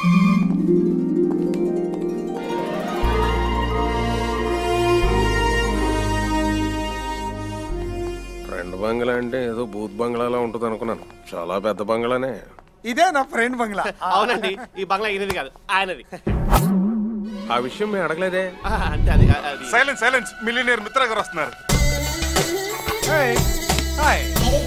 Friend బంగ్లా అంటే ఏదో booth బంగ్లాలా ఉంటుంది అనుకున్నాను చాలా పెద్ద బంగ్లానే ఇదే నా ఫ్రెండ్ బంగ్లా అవునండి ఈ బంగ్లా ఈయనది కాదు ఆయనది ఆ విషయం మేము అడగలేదే ఆ, అంటే అది అది సైలెన్స్ సైలెన్స్ మిలినియర్ మిత్ర గారు వస్తున్నారు హాయ్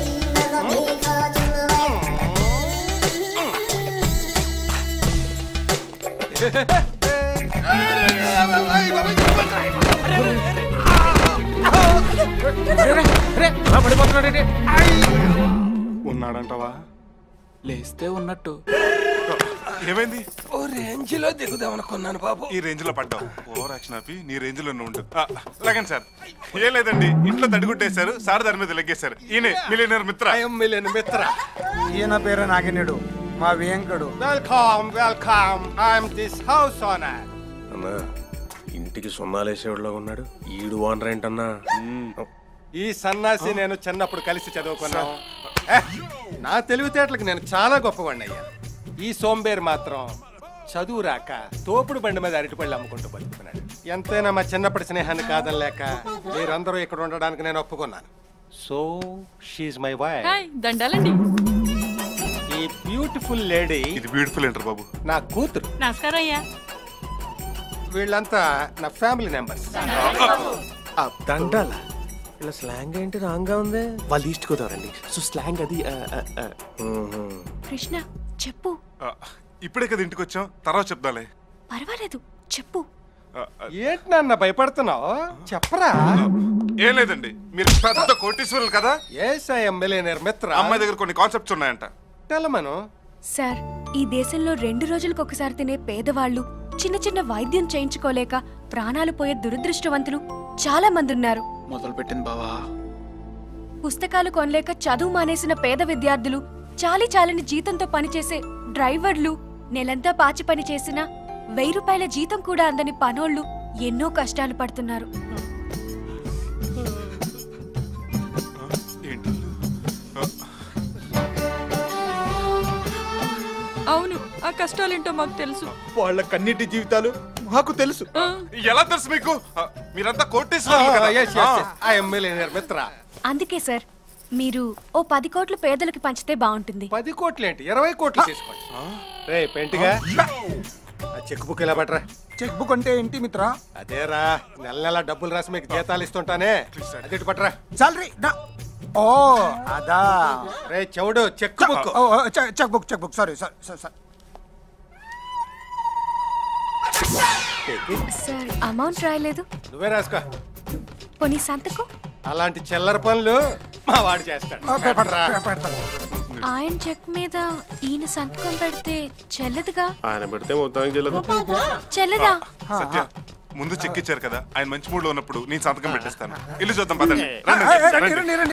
ఉన్నాడంటావా లేస్తే ఉన్నట్టు ఏమైంది ఓ రేంజ్ లో దిగుదాం అనుకున్నాను బాబు ఈ రేంజ్ లో పడ్డావు ఓవర్ యాక్షన్ ఆపి నీ రేంజ్ లో ఉండు ఆ, లాగండి సార్ ఏం లేదండి ఇంట్లో తడిగుట్టేశారు సార్ దాని మీద లెగ్గేశారు ఈయనే మిలినియర్ మిత్ర మిలియన్ మిత్ర ఈయన పేరు నాగినేడు మా Venkadu welcome welcome I'm this house owner అన్నా ఇంటికి సున్నాలేసేవాడులో ఉన్నాడు ఈడు ఓనర్ ఏంటన్నా ఈ సన్నాసి నేను చిన్నప్పుడు కలిసి చదువుకున్నాను ఏ, నా తెలివితేటలకు నేను చాలా గొప్పవాడిని అయ్యా ఈ సోంబేర్ మాత్రం చదువు రాక తోపుడు బండి మీద అరటిపళ్ళు అమ్ముకుంటూ బతుకుతున్నాడు ఎంతైనా మా చిన్నప్పటి స్నేహాన్ని కాదనలేక మీరందరూ ఇక్కడ ఉండడానికి నేను ఒప్పుకున్నాను so she my wife hi దండాలండి ఈ బ్యూటిఫుల్ లేడీ ఇది బ్యూటిఫుల్ ఏంటర్ బాబు నా కూతురు నమస్కారం అయ్యా వీళ్ళంతా నా ఫ్యామిలీ మెంబర్స్ దండాల ఇలా స్లాంగ్ ఏంటి రాంగ్ గా ఉంది వాళ్ళు ఈస్ట్ గోదావరండి సో స్లాంగ్ అది ఆ, ఆ, ఆ. కృష్ణ చెప్పు ఆ, ఇప్పుడే కదా ఇంటికి వచ్చాం తర్వాత చెప్దాలే పర్వాలేదు చెప్పు ఆ, ఆ, ఏంటి నాన్న భయపడుతున్నావు చెప్పరా ఏం లేదండి మీరు పెద్ద కోటీశ్వరులు కదా ఎస్ ఐ మిలియనర్ మిత్ర అమ్మాయి దగ్గర కొన్ని కాన్సెప్ట్స్ ఉన్నాయంట తెలమను సార్ ఈ దేశంలో రెండు రోజులకు ఒకసారి తినే పేదవాళ్ళు చిన్న చిన్న వైద్యం చేయించుకోలేక ప్రాణాలు పోయే దురదృష్టవంతులు చాలా మంది ఉన్నారు మొదలు పెట్టింది బావా పుస్తకాలు కొనలేక చదువు మానేసిన పేద విద్యార్థులు చాలి చాలని జీతంతో పనిచేసే డ్రైవర్లు నెలంతా పాచి పని చేసిన వెయ్యి రూపాయల జీతం కూడా అందని పనోళ్ళు ఎన్నో కష్టాలు పడుతున్నారు ఏంటి అవును ఆ కష్టాలేంటో మాకు తెలుసు వాళ్ళ కన్నిటి జీవితాలు మాకు తెలుసు ఆ, ఎలా తెలుసు మీకు ఆ, మీరంతా కోటీశ్వరులు కదా ఆ. ఐ మిలియనర్ మిత్ర అందుకే సార్ మీరు ఓ పది కోట్లు పేదలకు పంచితే బాగుంటుంది పది కోట్లు ఏంటి ఇరవై కోట్లు తీసుకోండి రే పెంటిగా ఆ చెక్ బుక్ ఇలా పట్రా చెక్ బుక్ అంటే ఏంటి మిత్ర అదేరా నెల నెల డబ్బులు రాసి మీకు జీతాలు ఇస్తుంటానే అది ఇటు పట్రా సాలరీ ఓ అదా రే చెవుడు చెక్ బుక్ ఓ ఓ, చె- check book check book sorry sorry sorry sorry. Sir amount రాయలేదు నువ్వే రాసుకో పోనీ సంతకం అలాంటి చిల్లర పనులు మా వాడు చేస్తాడు ఓ, పెడతా, పట్రా. పెడతా. ఆయన చెక్ మీద ఈయన సంతకం పెడితే చెల్లదుగా ఆయన పెడితే మొత్తానికి చెల్లదు చెల్లదా సత్య ముందు చెక్ ఇచ్చారు కదా ఆయన మంచి మూడ్ లో ఉన్నప్పుడు నేను సంతకం పెట్టేస్తాను ఇల్లు చూద్దాం పదండి రండి, ఏయ్, ఏయ్, రండి. రండి, రండి,